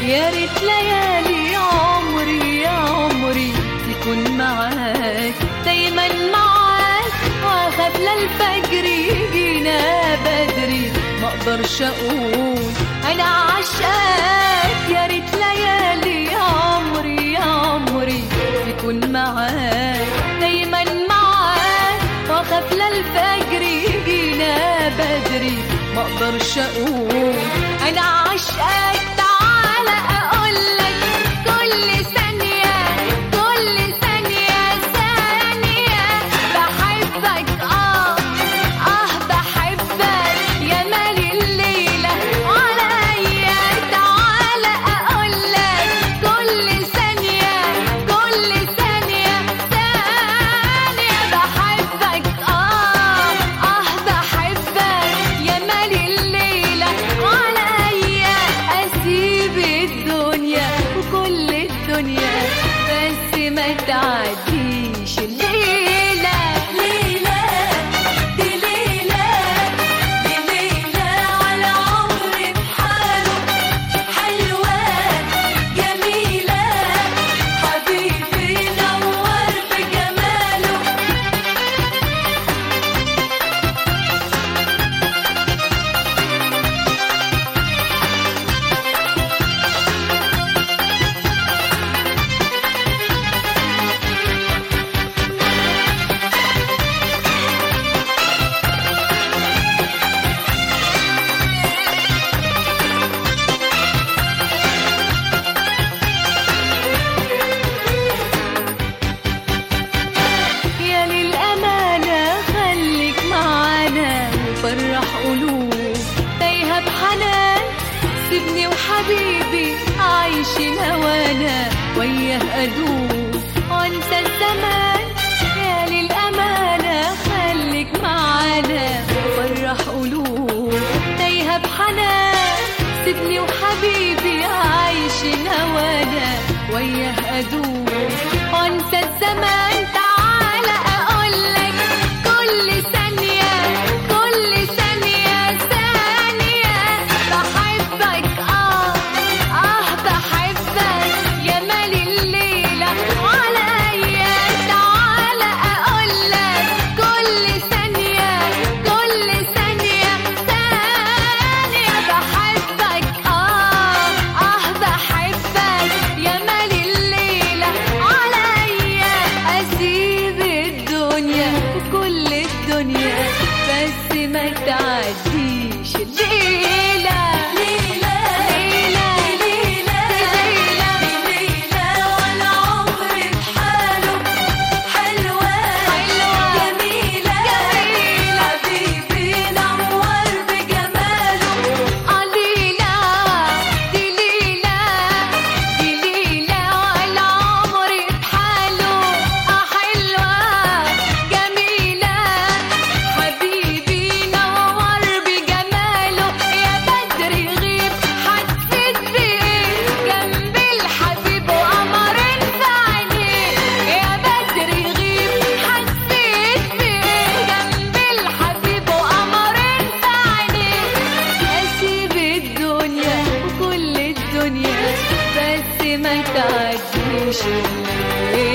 يا ريت ليالي عمري يا عمري تكون معاك دايما معاك واخاف للفجر يجينا بدري ما اقدرش اقول انا عشقك يا ريت ليالي يا عمري يا عمري تكون معاك دايما معاك واخاف للفجر يجينا بدري ما اقدرش اقول انا عشقك تعالى اقولك كل ثانية كل ثانية ثانية بحبك اه اه بحبك يا مالي الليلة عليا تعالى اقولك كل ثانية كل ثانية ثانية بحبك اه اه بحبك يا مالي الليلة عليا اسيب الدنيا وكل الدنيا بس ما تعديش الليلة ليلة دي ليلة دي ليلة على عمري بحاله حلوة جميلة حبيبي نور بجماله يا للأمانة خليك معانا وفرح قلوب تايهة بحنان سيبني وحبيبي عايشين هوانا وياه أدوب وانسى الزمان يا للأمانة خليك معانا وفرح قلوب تايهة بحنان سيبني وحبيبي عايشين هوانا وياه أدوب وانسى الزمان تعالى أقولك كل ثانية كل ثانية ثانية بحبك آه آه بحبك يا مالي الليلة عليا تعالى أقولك كل ثانية كل ثانية ثانية بحبك آه آه بحبك يا مالي الليلة عليا أسيب الدنيا وكل الدنيا بس ما تعديش الليلة ليلة ليلة ليلة ليلة ليلة ولا عمري بحاله حلوة حلوة جميلة جميلة حبيبي نور بجماله آه ليلى دي ليلى دي ليلى ولا عمري بحاله آه حلوة جميلة حبيبي نور بجماله يا بدر غيب حسيت بإيه جنب الحبيب وقمرين في عينيه يا بدر غيب حسيت بإيه جنب الحبيب وقمرين في عينيه أسيب الدنيا وكل الدنيا بس ما تعديش الليل